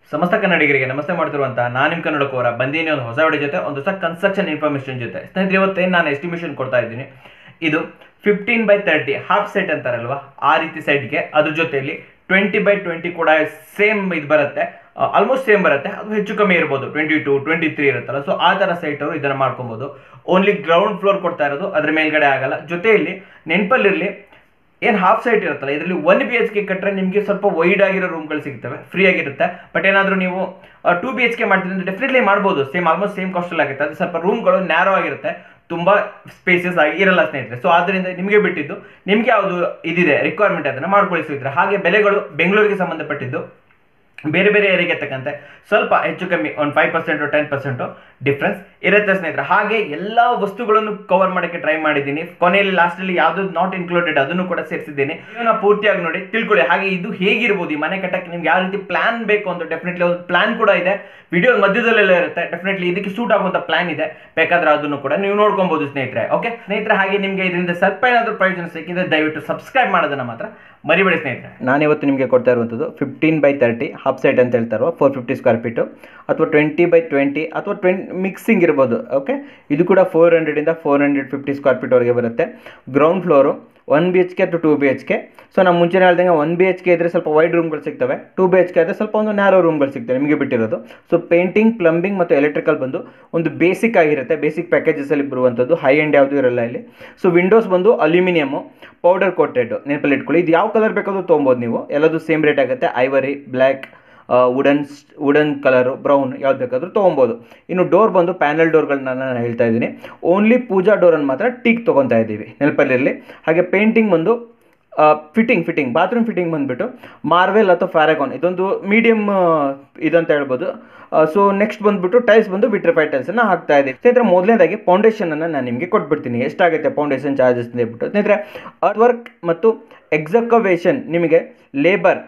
ಸಮಸ್ತ ಕನ್ನಡಿಗರಿಗೆ ನಮಸ್ತೆ ಮಾಡ್ತಿರುವಂತಹ ನಾನು ನಿಮ್ಮ ಕನ್ನಡಕೋರ ಬಂದೀನಿ ಒಂದು ಹೊಸ ವಿಡಿಯೋ ಜೊತೆ ಒಂದು ಹೊಸ ಕನ್ಸ್ಟ್ರಕ್ಷನ್ ಇನ್ಫಾರ್ಮೇಷನ್ ಜೊತೆ ಸ್ನೇಹಿತರೆ ಇವತ್ತೇನು ನಾನು ಎಸ್ಟಿಮೇಷನ್ ಕೊಡ್ತಾ ಇದ್ದೀನಿ ಇದು fifteen by thirty half site ಅಂತಾರಲ್ವಾ ಆ ರೀತಿ ಸೆಟ್ಗೆ ಅದ್ರ ಜೊತೆಯಲ್ಲಿ ಟ್ವೆಂಟಿ ಬೈ ಟ್ವೆಂಟಿ ಕೂಡ ಸೇಮ್ ಇದು ಬರುತ್ತೆ ಆಲ್ಮೋಸ್ಟ್ ಸೇಮ್ ಬರುತ್ತೆ ಅದು ಹೆಚ್ಚು ಕಮ್ಮಿ ಇರ್ಬೋದು ಟ್ವೆಂಟಿ ಟು ಟ್ವೆಂಟಿ ತ್ರೀ ಇರುತ್ತಲ್ಲ ಸೊ ಆ ಥರ ಸೈಟ್ ಅವರು ಇದನ್ನು ಮಾಡ್ಕೊಬೋದು ಓನ್ಲಿ ಗ್ರೌಂಡ್ ಫ್ಲೋರ್ ಕೊಡ್ತಾ ಇರೋದು ಅದ್ರ ಮೇಲ್ಗಡೆ ಆಗಲ್ಲ ಜೊತೆಯಲ್ಲಿ ನೆನಪಲ್ಲಿರಲಿ ಏನು ಹಾಫ್ ಸೈಟ್ ಇರುತ್ತಲ್ಲ ಇದರಲ್ಲಿ ಒನ್ ಬಿ ಎಚ್ ಕೆ ಕಟ್ಟರೆ ನಿಮಗೆ ಸ್ವಲ್ಪ ವೈಡ್ ಆಗಿರೋ ರೂಮ್ಗಳು ಸಿಗ್ತವೆ ಫ್ರೀ ಆಗಿರುತ್ತೆ ಬಟ್ ಏನಾದರೂ ನೀವು ಟೂ ಬಿ ಎಚ್ ಕೆ ಮಾಡ್ತೀರಿ ಅಂದರೆ ಡೆಫಿನೆಟ್ಲಿ ಮಾಡ್ಬೋದು ಸೇಮ್ ಆಲ್ಮೋಸ್ಟ್ ಸೇಮ್ ಕಾಸ್ಟಲ್ಲಿ ಆಗುತ್ತೆ ಅದು ಸ್ವಲ್ಪ ರೂಮ್ಗಳು ನ್ಯಾರೋ ಆಗಿರುತ್ತೆ ತುಂಬ ಸ್ಪೇಸಸ್ ಆಗಿ ಇರಲ್ಲ ಸ್ನೇಹಿತರೆ ಸೊ ಆದ್ದರಿಂದ ನಿಮಗೆ ಬಿಟ್ಟಿದ್ದು ನಿಮಗೆ ಯಾವುದು ಇದಿದೆ ರಿಕ್ವೈರ್ಮೆಂಟ್ ಅದನ್ನು ಮಾಡ್ಕೊಳ್ಳಿ ಸ್ನೇಹಿತರೆ ಹಾಗೆ ಬೆಲೆಗಳು ಬೆಂಗಳೂರಿಗೆ ಸಂಬಂಧಪಟ್ಟಿದ್ದು ಬೇರೆ ಬೇರೆ ಏರಿಯಾಗೆ ತಕ್ಕಂತೆ ಸ್ವಲ್ಪ ಹೆಚ್ಚು ಕಮ್ಮಿ ಒಂದು five percent ten percent difference ಇರುತ್ತೆ ಸ್ನೇಹಿತರೆ ಹಾಗೆ ಎಲ್ಲ ವಸ್ತುಗಳನ್ನು ಕವರ್ ಮಾಡೋಕ್ಕೆ ಟ್ರೈ ಮಾಡಿದ್ದೀನಿ ಕೊನೆಯಲ್ಲಿ ಲಾಸ್ಟಲ್ಲಿ ಯಾವುದು ನಾಟ್ ಇನ್ಕ್ಲೂಡೆಡ್ ಅದನ್ನು ಕೂಡ ಸೇರಿಸಿದ್ದೀನಿ ಇದನ್ನ ಪೂರ್ತಿಯಾಗಿ ನೋಡಿ ತಿಳ್ಕೊಳ್ಳಿ ಹಾಗೆ ಇದು ಹೇಗಿರ್ಬೋದು ಈ ಮನೆ ಕಟ್ಟಕ್ಕೆ ನಿಮ್ಗೆ ಯಾವ ರೀತಿ ಪ್ಲಾನ್ ಬೇಕು ಅಂತ ಡೆಫಿನೆಟ್ಲಿ ಒಂದು ಪ್ಲಾನ್ ಕೂಡ ಇದೆ ವಿಡಿಯೋ ಮಧ್ಯದಲ್ಲೆಲ್ಲ ಇರುತ್ತೆ ಡೆಫಿನೆಟ್ಲಿ ಇದಕ್ಕೆ ಸೂಟ್ ಆಗುವಂಥ ಪ್ಲಾನ್ ಇದೆ ಬೇಕಾದ್ರೆ ಅದನ್ನು ಕೂಡ ನೀವು ನೋಡ್ಕೊಬಹುದು ಸ್ನೇಹಿತರೆ ಓಕೆ ಸ್ನೇಹಿತರೆ ಹಾಗೆ ನಿಮಗೆ ಇದರಿಂದ ಸ್ವಲ್ಪ ಏನಾದರೂ ಪ್ರಯೋಜನ ಸಿಕ್ಕಿದ್ರೆ ದಯವಿಟ್ಟು ಸಬ್ಸ್ಕ್ರೈಬ್ ಮಾಡೋದನ್ನ ಮಾತ್ರ ಮರಿಬೇಡಿ ಸ್ನೇಹಿತರೆ ನಾನಿವತ್ತು ನಿಮಗೆ ಕೊಡ್ತಾ ಇರುವಂಥದ್ದು fifteen by thirty half site ಅಂತ ಹೇಳ್ತಾರೋ ಫೋರ್ ಫಿಫ್ಟಿ ಸ್ಕ್ವೇರ್ ಫೀಟು ಅಥವಾ ಟ್ವೆಂಟಿ ಬೈ ಟ್ವೆಂಟಿ ಅಥವಾ ಟ್ವೆಂಟ್ ಮಿಕ್ಸಿಂಗ್ ಇರ್ಬೋದು ಓಕೆ ಇದು ಕೂಡ ಫೋರ್ ಹಂಡ್ರೆಡಿಂದ ಫೋರ್ ಹಂಡ್ರೆಡ್ ಫಿಫ್ಟಿ ಸ್ಕ್ವೇರ್ ಫೀಟ್ವರೆಗೆ ಬರುತ್ತೆ ground floor one B H K ಅಥವಾ two B H K so ನಾವು ಮುಂಚೆನೇ ಹೇಳ್ದಂಗೆ ಒನ್ ಬಿ ಎಚ್ ಕೆ ಇದ್ದರೆ ಸ್ವಲ್ಪ ವೈಡ್ ರೂಮ್ಗಳು ಸಿಗ್ತವೆ ಟೂ ಬಿ ಎಚ್ ಕೆ ಆದರೆ ಸ್ವಲ್ಪ ಒಂದು ನ್ಯಾರೋ ರೂಮ್ಗಳು ಸಿಗ್ತವೆ ನಿಮಗೆ ಬಿಟ್ಟಿರೋದು ಸೊ ಪೇಂಟಿಂಗ್ ಪ್ಲಂಬಿಂಗ್ ಮತ್ತು ಎಲೆಕ್ಟ್ರಿಕಲ್ ಬಂದು ಒಂದು ಬೇಸಿಕ್ ಆಗಿರುತ್ತೆ ಬೇಸಿಕ್ ಪ್ಯಾಕೇಜಸಲ್ಲಿ ಬರುವಂಥದ್ದು ಹೈ ಎಂಡ್ ಯಾವುದು ಇರಲ್ಲ ಇಲ್ಲಿ ಸೊ ವಿಂಡೋಸ್ ಬಂದು ಅಲ್ಯೂಮಿನಿಯಮು ಪೌಡರ್ ಕೋಟೆಡ್ ನೆನಪಲ್ಲಿ ಇಟ್ಕೊಳ್ಳಿ ಇದು ಯಾವ ಕಲರ್ ಬೇಕಾದರೂ ತೊಗೊಬೋದು ನೀವು ಎಲ್ಲದು ಸೇಮ್ ರೇಟ್ ಆಗುತ್ತೆ ivory black wooden wooden colour brown ಯಾವ್ದು ಬೇಕಾದರೂ ತೊಗೊಬೋದು ಇನ್ನು ಡೋರ್ ಬಂದು ಪ್ಯಾನಲ್ ಡೋರ್ಗಳನ್ನ ನಾನು ಹೇಳ್ತಾ ಇದ್ದೀನಿ ಓನ್ಲಿ ಪೂಜಾ ಡೋರನ್ನು ಮಾತ್ರ ಟೀಕ್ ತೊಗೊತಾ ಇದ್ದೀವಿ ನೆನಪಲ್ಲಿರಲಿ ಹಾಗೆ ಪೇಂಟಿಂಗ್ ಬಂದು ಫಿಟ್ಟಿಂಗ್ ಫಿಟ್ಟಿಂಗ್ ಬಾತ್ರೂಮ್ ಫಿಟ್ಟಿಂಗ್ ಬಂದುಬಿಟ್ಟು ಮಾರ್ವೆಲ್ ಅಥವಾ ಫ್ಯಾರಗಾನ್ ಇದೊಂದು ಮೀಡಿಯಮ್ ಇದಂತ ಹೇಳ್ಬೋದು ಸೊ ನೆಕ್ಸ್ಟ್ ಬಂದುಬಿಟ್ಟು ಟೈಲ್ಸ್ ಬಂದು ವಿಟ್ರಿಫೈ ಟೈಲ್ಸನ್ನು ಹಾಕ್ತಾ ಇದ್ದೀವಿ ಸ್ನೇಹಿತರೆ ಮೊದಲನೇದಾಗಿ ಫೌಂಡೇಶನನ್ನು ನಾನು ನಿಮಗೆ ಕೊಟ್ಬಿಡ್ತೀನಿ ಎಷ್ಟಾಗುತ್ತೆ ಫೌಂಡೇಶನ್ ಚಾರ್ಜಸ್ ಅಂತ ಹೇಳ್ಬಿಟ್ಟು ಸ್ನೇಹಿತರೆ ಅರ್ತ್ ವರ್ಕ್ ಮತ್ತು ಎಕ್ಸಕವೇಷನ್ ನಿಮಗೆ ಲೇಬರ್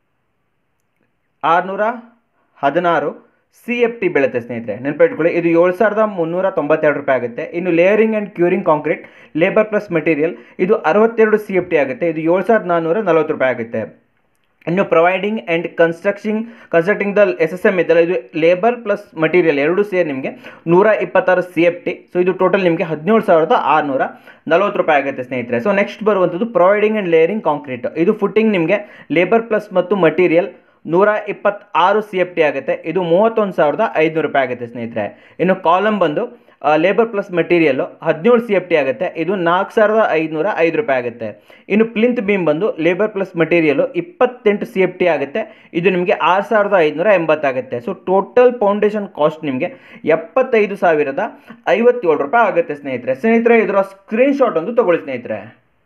ಆರುನೂರ ಹದಿನಾರು ಸಿ ಎಫ್ ಟಿ ಬೀಳುತ್ತೆ ಸ್ನೇಹಿತರೆ ನೆನಪಿಟ್ಕೊಳ್ಳಿ ಇದು ಏಳು ಸಾವಿರದ ಮುನ್ನೂರ ತೊಂಬತ್ತೆರಡು ರೂಪಾಯಿ ಆಗುತ್ತೆ ಇನ್ನು layering and curing concrete labour plus material ಇದು ಅರವತ್ತೆರಡು ಸಿ ಎಫ್ ಟಿ ಆಗುತ್ತೆ ಇದು ಏಳು ಸಾವಿರದ ನಾನ್ನೂರ ನಲವತ್ತು ರೂಪಾಯಿ ಆಗುತ್ತೆ ಇನ್ನು providing and constructing constructing the S S M ಇದೆಲ್ಲ ಇದು ಲೇಬರ್ ಪ್ಲಸ್ ಮಟೀರಿಯಲ್ ಎರಡು ಸೇರಿ ನಿಮಗೆ ನೂರ ಇಪ್ಪತ್ತಾರು ಸಿ ಎಫ್ ಟಿ ಸೊ ಇದು ಟೋಟಲ್ ನಿಮಗೆ ಹದಿನೇಳು ಸಾವಿರದ ಆರುನೂರ ನಲವತ್ತು ರೂಪಾಯಿ ಆಗುತ್ತೆ ಸ್ನೇಹಿತರೆ ಸೊ ನೆಕ್ಸ್ಟ್ ಬರುವಂಥದ್ದು ಪ್ರೊವೈಡಿಂಗ್ ಆ್ಯಂಡ್ ಲೇಯರಿಂಗ್ ಕಾಂಕ್ರೀಟ್ ಇದು ಫುಟ್ಟಿಂಗ್ ನಿಮಗೆ ಲೇಬರ್ ಪ್ಲಸ್ ಮತ್ತು ಮಟೀರಿಯಲ್ ನೂರ ಇಪ್ಪತ್ತಾರು ಸಿ ಎಫ್ ಟಿ ಆಗುತ್ತೆ ಇದು ಮೂವತ್ತೊಂದು ಸಾವಿರದ ಐದುನೂರು ರೂಪಾಯಿ ಆಗುತ್ತೆ ಸ್ನೇಹಿತರೆ ಇನ್ನು ಕಾಲಮ್ ಬಂದು ಲೇಬರ್ ಪ್ಲಸ್ ಮೆಟೀರಿಯಲ್ಲು ಹದಿನೇಳು ಸಿ ಎಫ್ ಟಿ ಆಗುತ್ತೆ ಇದು ನಾಲ್ಕು ಸಾವಿರದ ಐದುನೂರ ಐದು ರೂಪಾಯಿ ಆಗುತ್ತೆ ಇನ್ನು ಪ್ಲಿಂತ್ ಬೀಮ್ ಬಂದು ಲೇಬರ್ ಪ್ಲಸ್ ಮೆಟೀರಿಯಲು ಇಪ್ಪತ್ತೆಂಟು ಸಿ ಎಫ್ ಟಿ ಆಗುತ್ತೆ ಇದು ನಿಮಗೆ ಆರು ಸಾವಿರದ ಐದುನೂರ ಎಂಬತ್ತಾಗುತ್ತೆ ಸೊ ಟೋಟಲ್ ಫೌಂಡೇಶನ್ ಕಾಸ್ಟ್ ನಿಮಗೆ ಎಪ್ಪತ್ತೈದು ಸಾವಿರದ ಐವತ್ತೇಳು ರೂಪಾಯಿ ಆಗುತ್ತೆ ಸ್ನೇಹಿತರೆ ಸ್ನೇಹಿತರೆ ಇದರ ಸ್ಕ್ರೀನ್ಶಾಟ್ ಒಂದು ತಗೊಳ್ಳಿ ಸ್ನೇಹಿತರೆ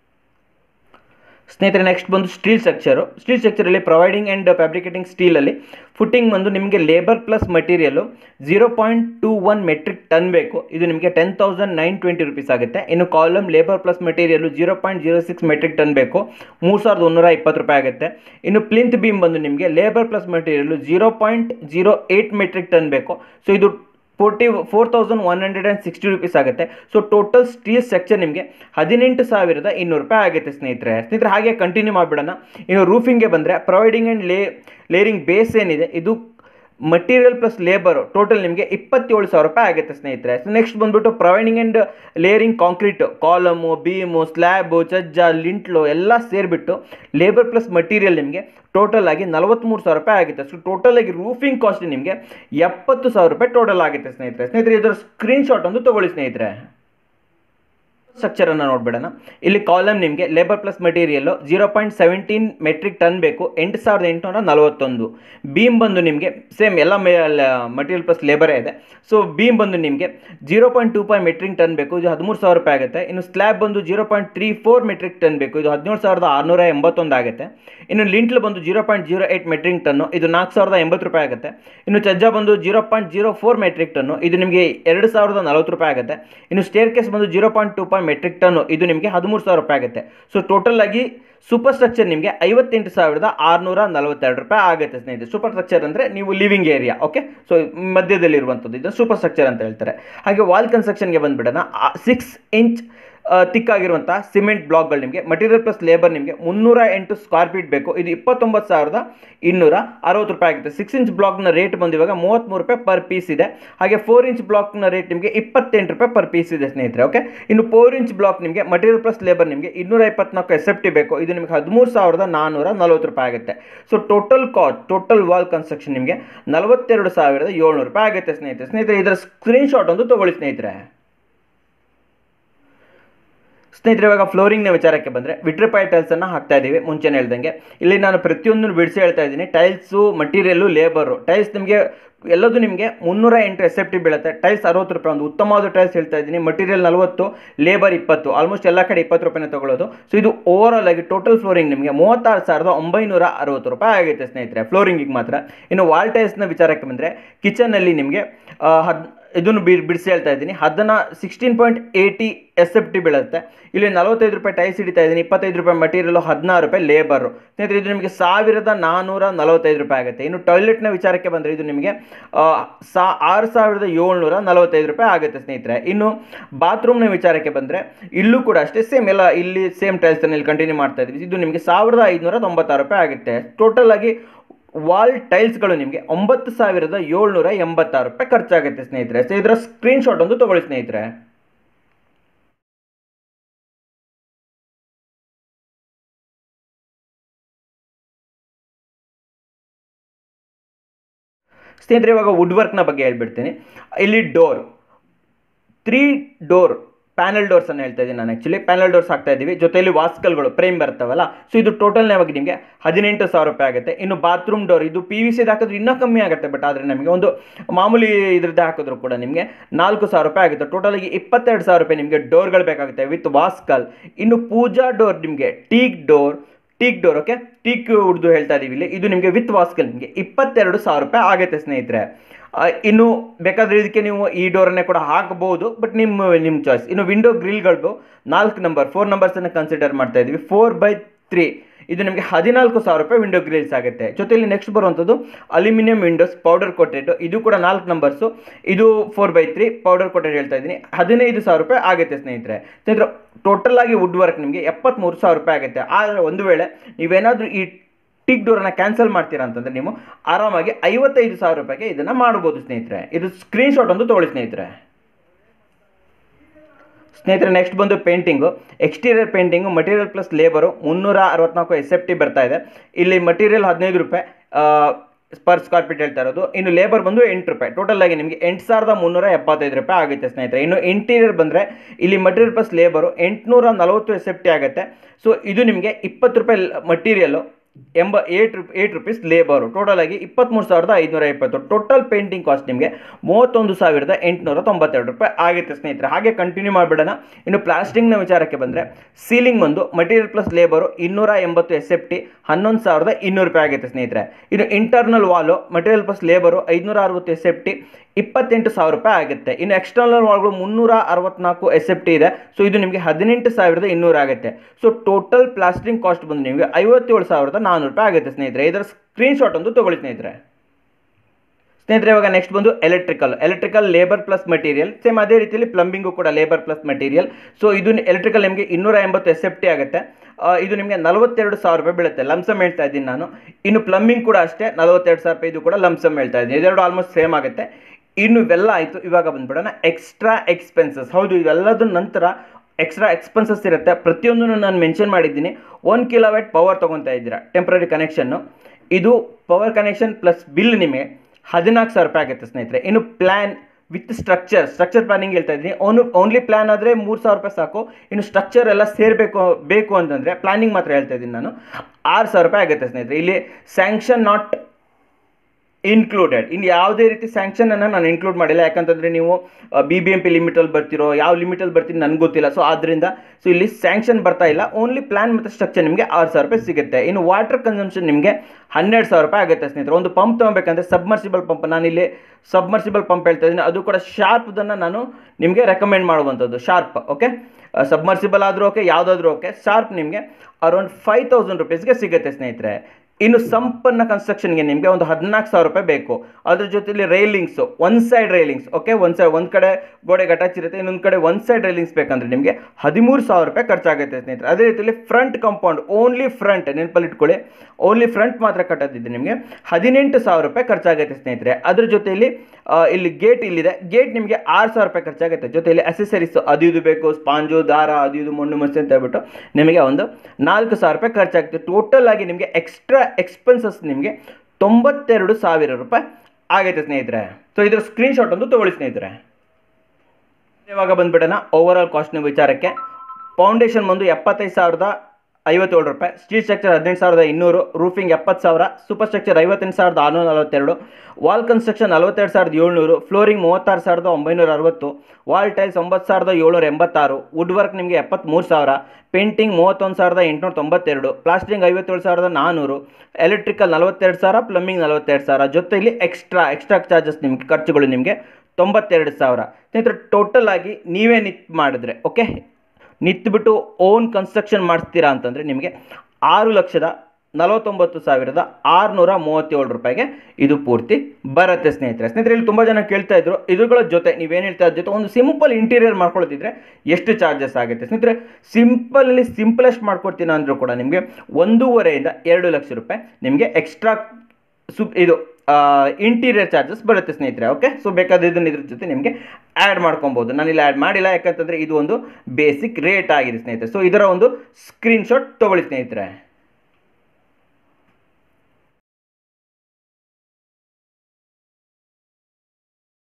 ಸ್ನೇಹಿತರೆ ನೆಕ್ಸ್ಟ್ ಬಂದು ಸ್ಟೀಲ್ ಸ್ಟ್ರಕ್ಚರು ಸ್ಟೀಲ್ ಸ್ಟ್ರಕ್ಚರಲ್ಲಿ ಪ್ರೊವೈಡಿಂಗ್ ಆ್ಯಂಡ್ ಫ್ಯಾಬ್ರಿಕೇಟಿಂಗ್ ಸ್ಟೀಲಲ್ಲಿ ಫುಟ್ಟಿಂಗ್ ಬಂದು ನಿಮಗೆ labour plus material zero point two one metric ton ಬೇಕು ಇದು ನಿಮಗೆ ten thousand nine twenty rupees ಆಗುತ್ತೆ ಇನ್ನು column labour plus material zero point zero six metric ton ಬೇಕು ಮೂರು ಸಾವಿರದ ಒಂದೂರ ಇಪ್ಪತ್ತು ರೂಪಾಯಿ ಆಗುತ್ತೆ ಇನ್ನು ಪ್ಲಿಂತ್ ಬೀಮ್ ಬಂದು ನಿಮಗೆ labour plus material zero point zero eight metric ton ಬೇಕು ಸೊ ಇದು forty four thousand one hundred and sixty rupees ಆಗುತ್ತೆ ಸೊ ಟೋಟಲ್ ಸ್ಟೀಲ್ ಸ್ಟ್ರಕ್ಚರ್ ನಿಮಗೆ ಹದಿನೆಂಟು ಸಾವಿರದ ಇನ್ನೂರು ರೂಪಾಯಿ ಆಗುತ್ತೆ ಸ್ನೇಹಿತರೆ ಸ್ನೇಹಿತರೆ ಹಾಗೆ ಕಂಟಿನ್ಯೂ ಮಾಡಿಬಿಡೋಣ ಇನ್ನು ರೂಫಿಂಗ್ಗೆ ಬಂದರೆ providing and lay laying base ಏನಿದೆ ಇದು ಮಟೀರಿಯಲ್ ಪ್ಲಸ್ ಲೇಬರು ಟೋಟಲ್ ನಿಮಗೆ ಇಪ್ಪತ್ತೇಳು ಸಾವಿರ ರೂಪಾಯಿ ಆಗುತ್ತೆ ಸ್ನೇಹಿತರೆ ನೆಕ್ಸ್ಟ್ ಬಂದುಬಿಟ್ಟು providing and laying concrete column beam slab chajja lintel ಎಲ್ಲ ಸೇರಿಬಿಟ್ಟು ಲೇಬರ್ ಪ್ಲಸ್ ಮಟೀರಿಯಲ್ ನಿಮಗೆ ಟೋಟಲ್ ಆಗಿ ನಲವತ್ತ್ಮೂರು ಸಾವಿರ ರೂಪಾಯಿ ಆಗುತ್ತೆ ಸೊ ಟೋಟಲ್ ಆಗಿ ರೂಫಿಂಗ್ ಕಾಸ್ಟ್ ನಿಮಗೆ ಎಪ್ಪತ್ತು ಸಾವಿರ ರೂಪಾಯಿ ಟೋಟಲ್ ಆಗುತ್ತೆ ಸ್ನೇಹಿತರೆ ಸ್ನೇಹಿತರೆ ಇದರ ಸ್ಕ್ರೀನ್ಶಾಟ್ ಒಂದು ತೊಗೊಳ್ಳಿ ಸ್ನೇಹಿತರೆ ಸ್ಟ್ರಕ್ಚರನ್ನು ನೋಡ್ಬಿಡೋಣ ಇಲ್ಲಿ ಕಾಲಮ್ ನಿಮಗೆ labour plus material zero point seventeen metric ton ಬೇಕು ಎಂಟು ಸಾವಿರದ ಎಂಟುನೂರ ನಲವತ್ತೊಂದು ಬೀಮ್ ಬಂದು ನಿಮಗೆ ಸೇಮ್ ಎಲ್ಲ ಮಟೀರಿಯಲ್ ಪ್ಲಸ್ ಲೇಬರೇ ಇದೆ ಸೊ ಬೀಮ್ ಬಂದು ನಿಮಗೆ zero point two point metric ton ಬೇಕು ಇದು ಹದಿಮೂರು ಸಾವಿರ ರೂಪಾಯಿ ಆಗುತ್ತೆ ಇನ್ನು ಸ್ಲ್ಯಾಬ್ ಬಂದು zero point three four metric ton ಬೇಕು ಇದು ಹದಿನೇಳು ಸಾವಿರದ ಆರುನೂರ ಎಂಬತ್ತೊಂದು ಆಗುತ್ತೆ ಇನ್ನು ಲಿಂಟ್ಲ್ ಬಂದು zero point zero eight metric ton ಇದು ನಾಲ್ಕು ಸಾವಿರದ ಎಂಬತ್ತು ರೂಪಾಯಿ ಆಗುತ್ತೆ ಇನ್ನು ಚಜ್ಜ ಬಂದು zero point zero four metric ton ಇದು ನಿಮಗೆ ಎರಡು ಸಾವಿರದ ನಲವತ್ತು ರೂಪಾಯಿ ಆಗುತ್ತೆ ಇನ್ನು ಸ್ಟೇರ್ ಕೇಸ್ ಬಂದು zero point two point metric ton ಇದು ನಿಮಗೆ ಹದಿಮೂರು ಸಾವಿರ ರೂಪಾಯಿ ಆಗುತ್ತೆ ಸೊ ಟೋಟಲ್ ಆಗಿ ಸೂಪರ್ ಸ್ಟ್ರಕ್ಚರ್ ನಿಮಗೆ ಐವತ್ತೆಂಟು ಸಾವಿರದ ಆರುನೂರ ನಲವತ್ತೆರಡು ರೂಪಾಯಿ ಆಗುತ್ತೆ ಸ್ನೇಹಿತರೆ ಸೂಪರ್ ಸ್ಟ್ರಕ್ಚರ್ ಅಂದರೆ ನೀವು ಲಿವಿಂಗ್ ಏರಿಯಾ ಓಕೆ ಸೊ ಮಧ್ಯದಲ್ಲಿರುವಂಥದ್ದು ಇದು ಸೂಪರ್ ಸ್ಟ್ರಕ್ಚರ್ ಅಂತ ಹೇಳ್ತಾರೆ ಹಾಗೆ ವಾಲ್ ಕನ್ಸ್ಟ್ರಕ್ಷನ್ಗೆ ಬಂದುಬಿಡೋಣ ಸಿಕ್ಸ್ ಇಂಚ್ ತಿಕ್ಕಾಗಿರುವಂಥ ಸಿಮೆಂಟ್ ಬ್ಲಾಕ್ಗಳು ನಿಮಗೆ ಮಟೀರಿಯಲ್ ಪ್ಲಸ್ ಲೇಬರ್ ನಿಮಗೆ ಮುನ್ನೂರ ಎಂಟು ಸ್ಕ್ವೇರ್ ಫೀಟ್ ಬೇಕು ಇದು ಇಪ್ಪತ್ತೊಂಬತ್ತು ಸಾವಿರದ ಇನ್ನೂರ ಅರವತ್ತು ರೂಪಾಯಿ ಆಗುತ್ತೆ ಸಿಕ್ಸ್ ಇಂಚ್ ಬ್ಲಾಕ್ನ ರೇಟ್ ಬಂದು ಇವಾಗ ಮೂವತ್ತ್ಮೂರು ರೂಪಾಯಿ ಪರ್ ಪೀಸ್ ಇದೆ ಹಾಗೆ ಫೋರ್ ಇಂಚ್ ಬ್ಲಾಕ್ನ ರೇಟ್ ನಿಮಗೆ ಇಪ್ಪತ್ತೆಂಟು ರೂಪಾಯಿ ಪರ್ ಪೀಸ್ ಇದೆ ಸ್ನೇಹಿತರೆ ಓಕೆ ಇನ್ನು ಫೋರ್ ಇಂಚ್ ಬ್ಲಾಕ್ ನಿಮಗೆ ಮಟೀರಿಯಲ್ ಪ್ಲಸ್ ಲೇಬರ್ ನಿಮಗೆ ಇನ್ನೂರ ಇಪ್ಪತ್ನಾಲ್ಕು ಎಸ್ ಎಫ್ ಟಿ ಬೇಕು ಇದು ನಿಮಗೆ ಹದಿಮೂರು ಸಾವಿರದ ನಾನ್ನೂರ ನಲವತ್ತು ರೂಪಾಯಿ ಆಗುತ್ತೆ so total cost total wall construction ನಿಮಗೆ ನಲವತ್ತೆರಡು ಸಾವಿರದ ಏಳ್ನೂರು ರೂಪಾಯಿ ಆಗುತ್ತೆ ಸ್ನೇಹಿತರೆ ಸ್ನೇಹಿತರೆ ಇದರ ಸ್ಕ್ರೀನ್ಶಾಟ್ ಒಂದು ತಗೊಳ್ಳಿ ಸ್ನೇಹಿತರೆ ಸ್ನೇಹಿತರೆ ಇವಾಗ ಫ್ಲೋರಿಂಗ್ನ ವಿಚಾರಕ್ಕೆ ಬಂದರೆ ವಿಟ್ರಿಫೈ ಟೈಲ್ಸನ್ನು ಹಾಕ್ತಾ ಇದ್ದೀವಿ ಮುಂಚೆನೇ ಹೇಳ್ದಂಗೆ ಇಲ್ಲಿ ನಾನು ಪ್ರತಿಯೊಂದನ್ನು ಬಿಡಿಸಿ ಹೇಳ್ತಾ ಇದ್ದೀನಿ ಟೈಲ್ಸು ಮಟೀರಿಯಲ್ಲು ಲೇಬರು ಟೈಲ್ಸ್ ನಿಮಗೆ ಎಲ್ಲದೂ ನಿಮಗೆ ಮುನ್ನೂರ ಎಂಟು ಎಸ್ ಎಫ್ ಟಿ ಬೀಳುತ್ತೆ ಟೈಲ್ಸ್ ಅರವತ್ತು ರೂಪಾಯಿ ಒಂದು ಉತ್ತಮವಾದ ಟೈಲ್ಸ್ ಹೇಳ್ತಾ ಇದ್ದೀನಿ ಮಟೀರಿಯಲ್ ನಲವತ್ತು ಲೇಬರ್ ಇಪ್ಪತ್ತು ಆಲ್ಮೋಸ್ಟ್ ಎಲ್ಲ ಕಡೆ ಇಪ್ಪತ್ತು ರೂಪಾಯಿನ ತಗೊಳ್ಳೋದು ಸೊ ಇದು ಓವರ್ ಆಲ್ ಆಗಿ ಟೋಟಲ್ ಫ್ಲೋರಿಂಗ್ ನಿಮಗೆ ಮೂವತ್ತಾರು ಸಾವಿರದ ಒಂಬೈನೂರ ಅರವತ್ತು ರೂಪಾಯಿ ಆಗುತ್ತೆ ಸ್ನೇಹಿತರೆ ಫ್ಲೋರಿಂಗಿಗೆ ಮಾತ್ರ ಇನ್ನು ವಾಲ್ ಟೈಲ್ಸ್ನ ವಿಚಾರಕ್ಕೆ ಬಂದರೆ ಕಿಚನಲ್ಲಿ ನಿಮಗೆ ಹದ್ ಇದನ್ನು ಬಿ ಬಿಡಿಸಿ ಹೇಳ್ತಾ ಇದ್ದೀನಿ ಅದನ್ನು sixteen point eighty S F T ಬೀಳುತ್ತೆ ಇಲ್ಲಿ ನಲವತ್ತೈದು ರೂಪಾಯಿ ಟೈಸ್ ಹಿಡಿತಾ ಇದ್ದೀನಿ ಇಪ್ಪತ್ತೈದು ರೂಪಾಯಿ ಮಟೀರಿಯಲು ಹದಿನಾರು ರೂಪಾಯಿ ಲೇಬರು ಸ್ನೇಹಿತರೆ ಇದು ನಿಮಗೆ ಸಾವಿರದ ನಾನ್ನೂರ ನಲವತ್ತೈದು ರೂಪಾಯಿ ಆಗುತ್ತೆ ಇನ್ನು ಟಾಯ್ಲೆಟ್ನ ವಿಚಾರಕ್ಕೆ ಬಂದರೆ ಇದು ನಿಮಗೆ ಸಾ ಆರು ಸಾವಿರದ ಏಳ್ನೂರ ನಲವತ್ತೈದು ರೂಪಾಯಿ ಆಗುತ್ತೆ ಸ್ನೇಹಿತರೆ ಇನ್ನು ಬಾತ್ರೂಮ್ನ ವಿಚಾರಕ್ಕೆ ಬಂದರೆ ಇಲ್ಲೂ ಕೂಡ ಅಷ್ಟೇ ಸೇಮ್ ಎಲ್ಲ ಇಲ್ಲಿ ಸೇಮ್ ಟೈಲ್ಸನ್ನು ಇಲ್ಲಿ ಕಂಟಿನ್ಯೂ ಮಾಡ್ತಾ ಇದ್ದೀವಿ ಇದು ನಿಮಗೆ ಸಾವಿರದ ಐದುನೂರ ತೊಂಬತ್ತಾರು ರೂಪಾಯಿ ಆಗುತ್ತೆ ಟೋಟಲ್ ಆಗಿ ವಾಲ್ ಟೈಲ್ಸ್ಗಳು ನಿಮಗೆ ಒಂಬತ್ತು ಸಾವಿರದ ಏಳ್ನೂರ ಎಂಬತ್ತಾರು ರೂಪಾಯಿ ಖರ್ಚಾಗುತ್ತೆ ಸ್ನೇಹಿತರೆ ಸೊ ಇದರ ಸ್ಕ್ರೀನ್ಶಾಟ್ ಒಂದು ತಗೊಳ್ಳಿ ಸ್ನೇಹಿತರೆ ಸ್ನೇಹಿತರೆ ಇವಾಗ ವುಡ್ ವರ್ಕ್ನ ಬಗ್ಗೆ ಹೇಳ್ಬಿಡ್ತೀನಿ ಇಲ್ಲಿ door three door panel doors ಅನ್ನು ಹೇಳ್ತಾ ಇದ್ದೀನಿ ನಾನು ಆ್ಯಕ್ಚುಲಿ ಪ್ಯಾನಲ್ ಡೋರ್ಸ್ ಹಾಕ್ತಾ ಇದ್ದೀವಿ ಜೊತೆಯಲ್ಲಿ ವಾಸ್ಕಲ್ಗಳು ಫ್ರೇಮ್ ಬರ್ತಾವಲ್ಲ ಸೊ ಇದು ಟೋಟಲ್ನೇವಾಗಿ ನಿಮಗೆ ಹದಿನೆಂಟು ಸಾವಿರ ರೂಪಾಯಿ ಆಗುತ್ತೆ ಇನ್ನು ಬಾತ್ರೂಮ್ ಡೋರ್ ಇದು ಪಿ ವಿ ಸಿದು ಹಾಕಿದ್ರೆ ಇನ್ನೂ ಕಮ್ಮಿ ಆಗುತ್ತೆ ಬಟ್ ಆದರೆ ನಮಗೆ ಒಂದು ಮಾಮೂಲಿ ಇದ್ರದ್ದು ಹಾಕಿದ್ರು ಕೂಡ ನಿಮಗೆ ನಾಲ್ಕು ಸಾವಿರ ರೂಪಾಯಿ ಆಗುತ್ತೆ ಟೋಟಲಾಗಿ ಇಪ್ಪತ್ತೆರಡು ಸಾವಿರ ರೂಪಾಯಿ ನಿಮಗೆ ಡೋರ್ಗಳು ಬೇಕಾಗುತ್ತೆ ವಿತ್ ವಾಸ್ಕಲ್ ಇನ್ನು ಪೂಜಾ ಡೋರ್ ನಿಮಗೆ teak door teak door okay teak ಉಡ್ದು ಹೇಳ್ತಾ ಇದೀವಿ ಇಲ್ಲಿ ಇದು ನಿಮಗೆ ವಿತ್ ವಾಸ್ಕಲ್ ನಿಮಗೆ ಇಪ್ಪತ್ತೆರಡು ಸಾವಿರ ರೂಪಾಯಿ ಆಗುತ್ತೆ ಸ್ನೇಹಿತರೆ ಆ, ಇನ್ನು ಬೇಕಾದರೆ ಇದಕ್ಕೆ ನೀವು ಈ ಡೋರನ್ನೇ ಕೂಡ ಹಾಕಬಹುದು ಬಟ್ ನಿಮ್ಮ ನಿಮ್ಮ ಚಾಯ್ಸ್ ಇನ್ನು ವಿಂಡೋ ಗ್ರಿಲ್ಗಳು ನಾಲ್ಕು ನಂಬರ್ ಫೋರ್ ನಂಬರ್ಸನ್ನು ಕನ್ಸಿಡರ್ ಮಾಡ್ತಾ ಇದ್ದೀವಿ ಫೋರ್ ಬೈ ತ್ರೀ ಇದು ನಿಮಗೆ ಹದಿನಾಲ್ಕು ಸಾವಿರ ರೂಪಾಯಿ ವಿಂಡೋ ಗ್ರಿಲ್ಸ್ ಆಗುತ್ತೆ ಜೊತೆಯಲ್ಲಿ ನೆಕ್ಸ್ಟ್ ಬರುವಂಥದ್ದು ಅಲ್ಯೂಮಿನಿಯಂ ವಿಂಡೋಸ್ ಪೌಡರ್ ಕೋಟೆಡ್ ಇದು ಕೂಡ ನಾಲ್ಕು ನಂಬರ್ಸು ಇದು four by three powder coated ಹೇಳ್ತಾ ಇದ್ದೀನಿ ಹದಿನೈದು ಸಾವಿರ ರೂಪಾಯಿ ಆಗುತ್ತೆ ಸ್ನೇಹಿತರೆ ಸ್ನೇಹಿತರೆ ಟೋಟಲ್ ಆಗಿ ವುಡ್ ವರ್ಕ್ ನಿಮಗೆ ಎಪ್ಪತ್ತ್ಮೂರು ಸಾವಿರ ರೂಪಾಯಿ ಆಗುತ್ತೆ ಆದರೆ ಒಂದು ವೇಳೆ ನೀವೇನಾದರೂ ಈ ಟಿಕ್ ಡೋರನ್ನ ಕ್ಯಾನ್ಸಲ್ ಮಾಡ್ತೀರಾ ಅಂತಂದ್ರೆ ನೀವು ಆರಾಮಾಗಿ ಐವತ್ತೈದು ಸಾವಿರ ರೂಪಾಯಿಗೆ ಇದನ್ನು ಮಾಡ್ಬೋದು ಸ್ನೇಹಿತರೆ ಇದು ಸ್ಕ್ರೀನ್ಶಾಟ್ ಒಂದು ತೊಗೊಳ್ಳಿ ಸ್ನೇಹಿತರೆ ಸ್ನೇಹಿತರೆ ನೆಕ್ಸ್ಟ್ ಬಂದು painting exterior painting material plus labour ಮುನ್ನೂರ ಅರವತ್ನಾಲ್ಕು ಎಸ್ ಎಫ್ ಟಿ ಬರ್ತಾ ಇದೆ ಇಲ್ಲಿ ಮಟೀರಿಯಲ್ ಹದಿನೈದು ರೂಪಾಯಿ ಪರ್ ಸ್ಕ್ವೇರ್ ಫೀಟ್ ಹೇಳ್ತಾ ಇರೋದು ಇನ್ನು ಲೇಬರ್ ಬಂದು ಎಂಟು ರೂಪಾಯಿ ಟೋಟಲ್ ಆಗಿ ನಿಮಗೆ ಎಂಟು ಸಾವಿರದ ಮುನ್ನೂರ ಎಪ್ಪತ್ತೈದು ರೂಪಾಯಿ ಆಗುತ್ತೆ ಸ್ನೇಹಿತರೆ ಇನ್ನು ಇಂಟೀರಿಯರ್ ಬಂದರೆ ಇಲ್ಲಿ ಮಟೀರಿಯಲ್ ಪ್ಲಸ್ ಲೇಬರು ಎಂಟುನೂರ ನಲವತ್ತು ಎಸ್ ಎಫ್ ಟಿ ಆಗುತ್ತೆ ಸೊ ಇದು ನಿಮಗೆ ಇಪ್ಪತ್ತು ರೂಪಾಯಿ ಮಟೀರಿಯಲು ಎಂಬ ಏಟ್ ರುಪ್ ಏಟ್ ರುಪೀಸ್ ಲೇಬರು ಟೋಟಲ್ ಆಗಿ ಇಪ್ಪತ್ತ್ಮೂರು ಸಾವಿರದ ಐದುನೂರ ಇಪ್ಪತ್ತು ಟೋಟಲ್ ಪೇಂಟಿಂಗ್ ಕಾಸ್ಟ್ ನಿಮಗೆ ಮೂವತ್ತೊಂದು ಸಾವಿರದ ಎಂಟುನೂರ ತೊಂಬತ್ತೆರಡು ರೂಪಾಯಿ ಆಗುತ್ತೆ ಸ್ನೇಹಿತರೆ ಹಾಗೆ ಕಂಟಿನ್ಯೂ ಮಾಡಿಬಿಡೋಣ ಇನ್ನು ಪ್ಲಾಸ್ಟಿಂಗ್ನ ವಿಚಾರಕ್ಕೆ ಬಂದರೆ ಸೀಲಿಂಗ್ ಒಂದು ಮಟೀರಿಯಲ್ ಪ್ಲಸ್ ಲೇಬರು ಇನ್ನೂರ ಎಂಬತ್ತು ಎಸ್ ಎಫ್ ಟಿ ಹನ್ನೊಂದು ಸಾವಿರದ ಇನ್ನೂರು ರೂಪಾಯಿ ಆಗುತ್ತೆ ಸ್ನೇಹಿತರೆ ಇನ್ನು internal wall material plus labour ಐದುನೂರ ಅರವತ್ತು ಎಸ್ ಎಫ್ ಟಿ ಇಪ್ಪತ್ತೆಂಟು ಸಾವಿರ ರೂಪಾಯಿ ಆಗುತ್ತೆ ಇನ್ನು ಎಕ್ಸ್ಟರ್ನಲ್ ವಾಲ್ಗಳು ಮುನ್ನೂರ ಅರವತ್ನಾಲ್ಕು ಎಸ್ ಎಫ್ ಟಿ ಇದೆ ಸೊ ಇದು ನಿಮಗೆ ಹದಿನೆಂಟು ಸಾವಿರದ ಇನ್ನೂರು ಆಗುತ್ತೆ ಸೊ ಟೋಟಲ್ ಪ್ಲಾಸ್ಟಿಂಗ್ ಕಾಸ್ಟ್ ಬಂದು ನಿಮಗೆ ಐವತ್ತೇಳು ಸಾವಿರದ ನಾನ್ನೂರು ರೂಪಾಯಿ ಆಗುತ್ತೆ ಸ್ನೇಹಿತರೆ ಇದರ ಸ್ಕ್ರೀನ್ಶಾಟ್ ಒಂದು ತಗೊಳ್ಳಿ ಸ್ನೇಹಿತರೆ ಸ್ನೇಹಿತರೆ ಇವಾಗ ನೆಕ್ಸ್ಟ್ ಬಂದು electrical electrical labour plus material same ಅದೇ ರೀತಿಯಲ್ಲಿ ಪ್ಲಂಬಿಂಗು ಕೂಡ ಲೇಬರ್ ಪ್ಲಸ್ ಮಟೀರಿಯಲ್ ಸೊ ಇದು ಎಲೆಕ್ಟ್ರಿಕಲ್ ನಿಮಗೆ ಇನ್ನೂರ ಎಂಬತ್ತು ಎಸ್ ಎಫ್ ಟಿ ಆಗುತ್ತೆ ಆ, ಇದು ನಿಮಗೆ ನಲವತ್ತೆರಡು ಸಾವಿರ ರೂಪಾಯಿ ಬೀಳುತ್ತೆ ಲಮ್ಸಮ್ ಹೇಳ್ತಾ ಇದ್ದೀನಿ ನಾನು ಇನ್ನು ಪ್ಲಂಬಿಂಗ್ ಕೂಡ ಅಷ್ಟೇ ನಲವತ್ತೆರಡು ಸಾವಿರ ರೂಪಾಯಿ ಇದು ಕೂಡ ಲಮ್ಸಮ್ ಹೇಳ್ತಾ ಇದ್ದೀನಿ ಇದೆರಡು ಆಲ್ಮೋಸ್ಟ್ ಸೇಮ್ ಆಗುತ್ತೆ ಇನ್ನು ಇವೆಲ್ಲ ಆಯಿತು ಇವಾಗ ಬಂದ್ಬಿಡೋಣ ಎಕ್ಸ್ಟ್ರಾ ಎಕ್ಸ್ಪೆನ್ಸಸ್ ಹೌದು ಇವೆಲ್ಲದ ನಂತರ ಎಕ್ಸ್ಟ್ರಾ ಎಕ್ಸ್ಪೆನ್ಸಸ್ ಇರುತ್ತೆ ಪ್ರತಿಯೊಂದನ್ನು ನಾನು ಮೆನ್ಷನ್ ಮಾಡಿದ್ದೀನಿ ಒನ್ ಕಿಲೋವ್ಯಾಟ್ ಪವರ್ ತೊಗೊತಾ ಇದ್ದೀರಾ ಟೆಂಪ್ರರಿ ಕನೆಕ್ಷನ್ನು ಇದು ಪವರ್ ಕನೆಕ್ಷನ್ ಪ್ಲಸ್ ಬಿಲ್ ನಿಮಗೆ ಹದಿನಾಲ್ಕು ಸಾವಿರ ರೂಪಾಯಿ ಆಗುತ್ತೆ ಸ್ನೇಹಿತರೆ ಇನ್ನು plan with structure structure planning ಹೇಳ್ತಾ ಇದ್ದೀನಿ ಓನು ಓನ್ಲಿ ಪ್ಲಾನ್ ಆದರೆ ಮೂರು ಸಾವಿರ ರೂಪಾಯಿ ಸಾಕು ಇನ್ನು ಸ್ಟ್ರಕ್ಚರ್ ಎಲ್ಲ ಸೇರಬೇಕು ಬೇಕು ಅಂತಂದರೆ ಪ್ಲಾನಿಂಗ್ ಮಾತ್ರ ಹೇಳ್ತಾ ಇದ್ದೀನಿ ನಾನು ಆರು ಸಾವಿರ ರೂಪಾಯಿ ಆಗುತ್ತೆ ಸ್ನೇಹಿತರೆ ಇಲ್ಲಿ ಸ್ಯಾಂಕ್ಷನ್ ನಾಟ್ ಇನ್ಕ್ಲೂಡೆಡ್ ಇನ್ನು ಯಾವುದೇ ರೀತಿ ಸ್ಯಾಂಕ್ಷನನ್ನು ನಾನು ಇನ್ಕ್ಲೂಡ್ ಮಾಡಿಲ್ಲ ಯಾಕಂತಂದರೆ ನೀವು ಬಿ ಬಿ ಎಂ ಪಿ ಲಿಮಿಟಲ್ಲಿ ಬರ್ತಿರೋ ಯಾವ ಲಿಮಿಟಲ್ಲಿ ಬರ್ತೀರಿ ನನಗೆ ಗೊತ್ತಿಲ್ಲ ಸೊ ಆದ್ದರಿಂದ ಸೊ ಇಲ್ಲಿ ಸ್ಯಾಂಕ್ಷನ್ ಬರ್ತಾ ಇಲ್ಲ ಓನ್ಲಿ ಪ್ಲಾನ್ ಮತ್ತು ಸ್ಟ್ರಕ್ಚರ್ ನಿಮಗೆ ಆರು ಸಾವಿರ ರೂಪಾಯಿ ಸಿಗುತ್ತೆ ಇನ್ನು ವಾಟರ್ ಕನ್ಸಂಪ್ಷನ್ ನಿಮಗೆ ಹನ್ನೆರಡು ಸಾವಿರ ರೂಪಾಯಿ ಆಗುತ್ತೆ ಸ್ನೇಹಿತರೆ ಒಂದು ಪಂಪ್ ತೊಗೊಬೇಕಂದ್ರೆ ಸಬ್ಮರ್ಸಿಬಲ್ ಪಂಪ್ ನಾನಿಲ್ಲಿ ಸಬ್ಮರ್ಸಿಬಲ್ ಪಂಪ್ ಹೇಳ್ತಾ ಇದ್ದೀನಿ ಅದು ಕೂಡ ಶಾರ್ಪ್ದನ್ನು ನಾನು ನಿಮಗೆ ರೆಕಮೆಂಡ್ ಮಾಡುವಂಥದ್ದು ಶಾರ್ಪ್ ಓಕೆ ಸಬ್ಮರ್ಸಿಬಲ್ ಆದರೂ ಓಕೆ ಯಾವುದಾದ್ರೂ ಓಕೆ ಶಾರ್ಪ್ ನಿಮಗೆ ಅರೌಂಡ್ ಫೈವ್ ತೌಸಂಡ್ ರುಪೀಸ್ಗೆ ಸಿಗುತ್ತೆ ಸ್ನೇಹಿತರೆ ಇನ್ನು ಸಂಪನ್ನ ಕನ್ಸ್ಟ್ರಕ್ಷನ್ಗೆ ನಿಮಗೆ ಒಂದು ಹದಿನಾಲ್ಕು ಸಾವಿರ ರೂಪಾಯಿ ಬೇಕು ಅದ್ರ ಜೊತೆಲಿ railings one side railings okay ಒಂದು ಸೈಡ್ ಒಂದು ಕಡೆ ಗೋಡೆಗೆ ಅಟ್ಯಾಚ್ ಇರುತ್ತೆ ಇನ್ನೊಂದು ಕಡೆ ಒನ್ ಸೈಡ್ ರೈಲಿಂಗ್ಸ್ ಬೇಕಂದ್ರೆ ನಿಮಗೆ ಹದಿಮೂರು ಸಾವಿರ ರೂಪಾಯಿ ಖರ್ಚಾಗುತ್ತೆ ಸ್ನೇಹಿತರೆ ಅದೇ ರೀತಿಯಲ್ಲಿ ಫ್ರಂಟ್ ಕಾಂಪೌಂಡ್ ಓನ್ಲಿ ಫ್ರಂಟ್ ನೆನಪಲ್ಲಿ ಇಟ್ಕೊಳ್ಳಿ ಓನ್ಲಿ ಫ್ರಂಟ್ ಮಾತ್ರ ಕಟ್ಟೋದಿದೆ ನಿಮಗೆ ಹದಿನೆಂಟು ಸಾವಿರ ರೂಪಾಯಿ ಖರ್ಚಾಗುತ್ತೆ ಸ್ನೇಹಿತರೆ ಅದ್ರ ಜೊತೆಯಲ್ಲಿ ಆ, ಇಲ್ಲಿ ಗೇಟ್ ಇಲ್ಲಿದೆ ಗೇಟ್ ನಿಮಗೆ ಆರು ಸಾವಿರ ರೂಪಾಯಿ ಖರ್ಚಾಗುತ್ತೆ ಜೊತೆಯಲ್ಲಿ ಅಸೆಸರೀಸ್ ಅದು ಇದು ಬೇಕು ಸ್ಪಾಂಜು ದಾರ ಅದು ಇದು ಮಣ್ಣು ಮಸಿ ಅಂತ ಹೇಳ್ಬಿಟ್ಟು ನಿಮಗೆ ಒಂದು ನಾಲ್ಕು ಸಾವಿರ ರೂಪಾಯಿ ಖರ್ಚಾಗುತ್ತೆ ಟೋಟಲ್ ಆಗಿ ನಿಮಗೆ ಎಕ್ಸ್ಟ್ರಾ ಎಕ್ಸ್ಪೆನ್ಸಸ್ ನಿಮಗೆ ತೊಂಬತ್ತೆರಡು ಸಾವಿರ ರೂಪಾಯಿ ಆಗೈತೆ ಸ್ನೇಹಿತರೆ ಸೊ ಇದರ ಸ್ಕ್ರೀನ್ಶಾಟ್ ಒಂದು ತಗೊಳ್ಳಿ ಸ್ನೇಹಿತರೆ ಇವಾಗ ಬಂದ್ಬಿಡೋಣ ಓವರ್ ಆಲ್ ಕಾಸ್ಟ್ನ ವಿಚಾರಕ್ಕೆ ಫೌಂಡೇಶನ್ ಬಂದು ಎಪ್ಪತ್ತೈದು ಸಾವಿರದ ಐವತ್ತೇಳು ರೂಪಾಯಿ ಸ್ಟೀಲ್ ಸ್ಟ್ರಕ್ಚರ್ ಹದಿನೆಂಟು ಸಾವಿರದ ಇನ್ನೂರು ರೂಫಿಂಗ್ ಎಪ್ಪತ್ತು ಸಾವಿರ ಸೂಪರ್ ಸ್ಟ್ರಕ್ಚರ್ ಐವತ್ತೆಂಟು ಸಾವಿರದ ಆರುನೂರ ನಲವತ್ತೆರಡು ವಾಲ್ ಕನ್ಸ್ಟ್ರಕ್ಷನ್ ನಲವತ್ತೆರಡು ಸಾವಿರದ ಏಳ್ನೂರು ಫ್ಲೋರಿಂಗ್ ಮೂವತ್ತಾರು ಸಾವಿರದ ಒಂಬೈನೂರ ಅರವತ್ತು ವಾಲ್ ಟೈಲ್ಸ್ ಒಂಬತ್ತು ಸಾವಿರದ ಏಳ್ನೂರ ಎಂಬತ್ತಾರು ವುಡ್ ವರ್ಕ್ ನಿಮಗೆ ಎಪ್ಪತ್ತ್ಮೂರು ಸಾವಿರ ಪೇಂಟಿಂಗ್ ಮೂವತ್ತೊಂದು ಸಾವಿರದ ಎಂಟುನೂರ ತೊಂಬತ್ತೆರಡು ಪ್ಲಾಸ್ಟಿಂಗ್ ಐವತ್ತೇಳು ಸಾವಿರದ ನಾನ್ನೂರು ಎಲೆಕ್ಟ್ರಿಕಲ್ ನಲವತ್ತೆರಡು ಸಾವಿರ ಪ್ಲಂಬಿಂಗ್ ನಲವತ್ತೆರಡು ಸಾವಿರ ಜೊತೆಯಲ್ಲಿ ಎಕ್ಸ್ಟ್ರಾ ಎಕ್ಸ್ಟ್ರಾ ಚಾರ್ಜಸ್ ನಿಮಗೆ ಖರ್ಚುಗಳು ನಿಮಗೆ ತೊಂಬತ್ತೆರಡು ಸಾವಿರ ಸ್ನೇಹಿತರೆ ಟೋಟಲ್ ಆಗಿ ನೀವೇ ನಿತ್ ಮಾಡಿದ್ರೆ ಓಕೆ ನಿಂತ್ಬಿಟ್ಟು ಓನ್ ಕನ್ಸ್ಟ್ರಕ್ಷನ್ ಮಾಡಿಸ್ತೀರಾ ಅಂತಂದರೆ ನಿಮಗೆ ಆರು ಲಕ್ಷದ ನಲವತ್ತೊಂಬತ್ತು ಸಾವಿರದ ಆರುನೂರ ಮೂವತ್ತೇಳು ರೂಪಾಯಿಗೆ ಇದು ಪೂರ್ತಿ ಬರುತ್ತೆ ಸ್ನೇಹಿತರೆ ಸ್ನೇಹಿತರೆ ಇಲ್ಲಿ ತುಂಬ ಜನ ಕೇಳ್ತಾ ಇದ್ರು ಇದುಗಳ ಜೊತೆ ನೀವೇನು ಹೇಳ್ತಾ ಇದ್ರ ಜೊತೆ ಒಂದು ಸಿಂಪಲ್ ಇಂಟೀರಿಯರ್ ಮಾಡ್ಕೊಳ್ತಿದ್ರೆ ಎಷ್ಟು ಚಾರ್ಜಸ್ ಆಗುತ್ತೆ ಸ್ನೇಹಿತರೆ ಸಿಂಪಲಲ್ಲಿ ಸಿಂಪಲೆಸ್ಟ್ ಮಾಡ್ಕೊಡ್ತೀನಿ ಅಂದರೂ ಕೂಡ ನಿಮಗೆ ಒಂದೂವರೆಯಿಂದ ಎರಡು ಲಕ್ಷ ರೂಪಾಯಿ ನಿಮಗೆ ಎಕ್ಸ್ಟ್ರಾ ಸುಪ್ ಇದು ಇಂಟೀರಿಯರ್ ಚಾರ್ಜಸ್ ಬರುತ್ತೆ ಸ್ನೇಹಿತರೆ ಓಕೆ ಸೊ ಬೇಕಾದ್ರೆ ಇದನ್ನ ಇದ್ರ ಜೊತೆ ನಿಮಗೆ ಆ್ಯಡ್ ಮಾಡ್ಕೊಬೋದು ನಾನು ಇಲ್ಲಿ ಆ್ಯಡ್ ಮಾಡಿಲ್ಲ ಯಾಕಂತಂದರೆ ಇದು ಒಂದು ಬೇಸಿಕ್ ರೇಟ್ ಆಗಿದೆ ಸ್ನೇಹಿತರೆ ಸೊ ಇದರ ಒಂದು ಸ್ಕ್ರೀನ್ಶಾಟ್ ತೊಗೊಳ್ಳಿ ಸ್ನೇಹಿತರೆ